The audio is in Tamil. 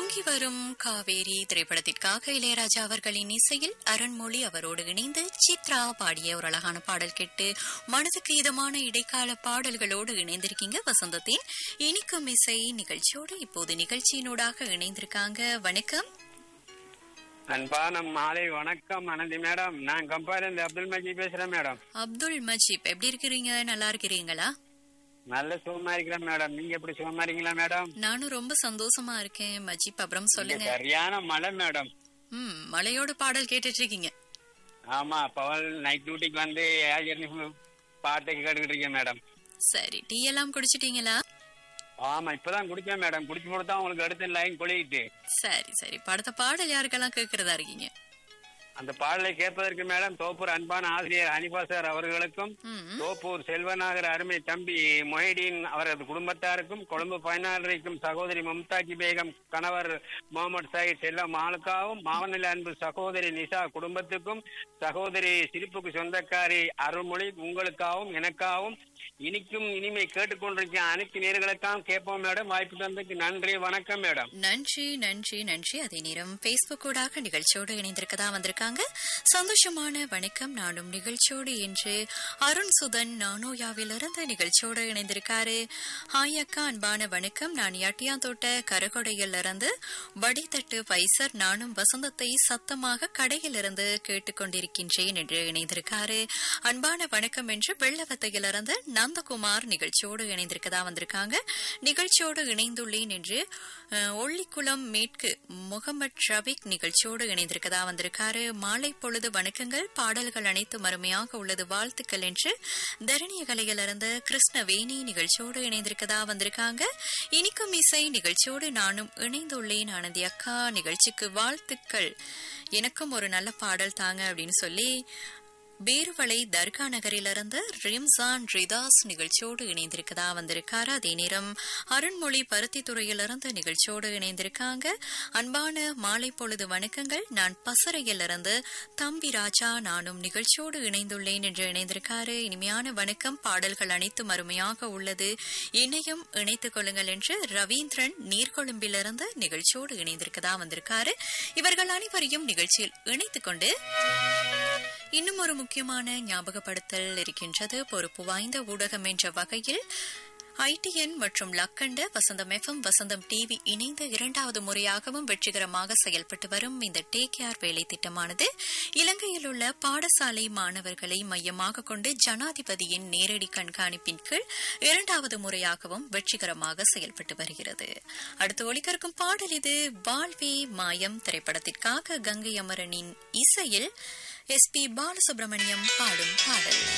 பொங்கி வரும் காவேரி திரைப்படத்திற்காக இளையராஜா அவர்களின் இசையில் அருண்மொழி அவரோடு இணைந்து சித்ரா பாடிய ஒரு அழகான பாடல் கேட்டு மனதுக்கு இதமான இடைக்கால பாடல்களோடு இணைந்திருக்கீங்க வசந்தத்தின் இனிக்கும் இசை நிகழ்ச்சியோடு இப்போது நிகழ்ச்சியினூடாக இணைந்திருக்காங்க வணக்கம் அன்பான மாலை வணக்கம் அனந்தி மேடம் நான் கம்பாரிந்து அப்துல் மஜி பேசுறேன் மேடம் அப்துல் மஜீப் எப்படி இருக்கிறீங்க நல்லா இருக்கிறீங்களா நல்ல சுகமா இருக்கிறேன் மேடம் நீங்க எப்படி சுகமா இருக்கீங்களா மேடம் நானும் ரொம்ப சந்தோஷமா இருக்கேன் மஜீப் அப்புறம் இங்க சொல்லுங்க சரியான மழை மேடம் ம் மலையோட பாடல் கேட்டுட்டு இருக்கீங்க ஆமா பவல் நைட் டியூட்டிக்கு வந்து ஏஜர்னி பாட்டுக்கு கேட்டுக்கிட்டு இருக்கேன் மேடம் சரி டீ எல்லாம் குடிச்சிட்டீங்களா ஆமா இப்பதான் குடிச்சேன் மேடம் குடிச்சு போட்டு தான் உங்களுக்கு அடுத்த லைன் கொளிக்கிட்டு சரி சரி படத்த பாடல் யாருக்கெல்லாம் கேட்கறதா இருக்கீங்க அந்த பாடலை கேட்பதற்கு மேடம் தோப்பூர் அன்பான ஆசிரியர் ஹனிபா சார் அவர்களுக்கும் ம் தோப்பூர் செல்வநாகர் அருமை தம்பி மொஹிடீன் அவரது குடும்பத்தாருக்கும் கொழும்பு பயனாளருக்கும் சகோதரி மம்தாஜி பேகம் கணவர் முகமது சயித் செல்லம் மாலுக்காவும் மாவநில அன்பு சகோதரி நிஷா குடும்பத்துக்கும் சகோதரி சிரிப்புக்கு சொந்தக்காரி அருள்மொழி உங்களுக்காகவும் எனக்காகவும் இனிக்கும் இனிமை கேட்டுக்கொண்டிருக்க அனைத்து நேர்களுக்காகவும் கேட்போம் மேடம் வாய்ப்பு தந்ததுக்கு நன்றி வணக்கம் மேடம் நன்றி நன்றி நன்றி அதே நேரம் பேஸ்புக் ஊடாக நிகழ்ச்சியோடு இணைந்திருக்கதா வந்திருக்காங்க சந்தோஷமான வணக்கம் நானும் நிகழ்ச்சியோடு என்று அருண் சுதன் நானோயாவிலிருந்து நிகழ்ச்சியோடு இணைந்திருக்காரு ஹாய் அக்கா அன்பான வணக்கம் நான் யாட்டியாந்தோட்ட கரகொடையிலிருந்து வடித்தட்டு பைசர் நானும் வசந்தத்தை சத்தமாக கடையிலிருந்து கேட்டுக்கொண்டிருக்கின்றேன் என்று இணைந்திருக்காரு அன்பான வணக்கம் என்று வெள்ளவத்தையிலிருந்து நந்தகுமார் நிகழ்ச்சியோடு இணைந்திருக்கதா வந்திருக்காங்க நிகழ்ச்சியோடு இணைந்துள்ளேன் என்று அஹ், ஒல்லிக்குளம் மேற்கு முகமது ஷபிக் நிகழ்ச்சியோடு இணைந்திருக்கதா வந்திருக்காரு மாலை பொழுது வணக்கங்கள் பாடல்கள் அனைத்தும் அருமையாக உள்ளது வாழ்த்துக்கள் என்று தரணிய கலையிலிருந்து கிருஷ்ணவேணி நிகழ்ச்சியோடு இணைந்திருக்கதா வந்திருக்காங்க இனிக்கும் இசை நிகழ்ச்சியோடு நானும் இணைந்துள்ளேன் ஆனந்தி அக்கா நிகழ்ச்சிக்கு வாழ்த்துக்கள் எனக்கும் ஒரு நல்ல பாடல் தாங்க அப்படின்னு சொல்லி பேருவளை தர்கா நகரிலிருந்து ரிம்சான் ரிதாஸ் நிகழ்ச்சியோடு இணைந்திருக்கதா வந்திருக்காரு அதே நேரம் அருண்மொழி பருத்தித்துறையிலிருந்து நிகழ்ச்சியோடு இணைந்திருக்காங்க அன்பான மாலை பொழுது வணக்கங்கள் நான் பசறையிலிருந்து தம்பி ராஜா நானும் நிகழ்ச்சியோடு இணைந்துள்ளேன் என்று இணைந்திருக்காரு இனிமையான வணக்கம் பாடல்கள் அனைத்தும் அருமையாக உள்ளது என்னையும் இணைத்துக் கொள்ளுங்கள் என்று ரவீந்திரன் நீர்கொழும்பிலிருந்து நிகழ்ச்சியோடு இணைந்திருக்கதா வந்திருக்காரு இவர்கள் அனைவரையும் நிகழ்ச்சியில் இணைத்துக் கொண்டு இன்னும் ஒரு முக்கியமான ஞாபகப்படுத்தல் இருக்கின்றது பொறுப்பு வாய்ந்த ஊடகம் என்ற வகையில் ஐடிஎன் மற்றும் லக்கண்ட வசந்தம் எஃப்எம் வசந்தம் டிவி இணைந்து இரண்டாவது முறையாகவும் வெற்றிகரமாக செயல்பட்டு வரும் இந்த டேக் கேர் வேலை திட்டமானது இலங்கையில் உள்ள பாடசாலை மாணவர்களை மையமாக கொண்டு ஜனாதிபதியின் நேரடி கண்காணிப்பின் கீழ் இரண்டாவது முறையாகவும் வெற்றிகரமாக செயல்பட்டு வருகிறது அடுத்து ஒளிக்கருக்கும் பாடல் இது வாழ்வே மாயம் திரைப்படத்திற்காக கங்கை அமரனின் இசையில் எஸ் பி பாலசுப்ரமணியம் பாடும் பாடல்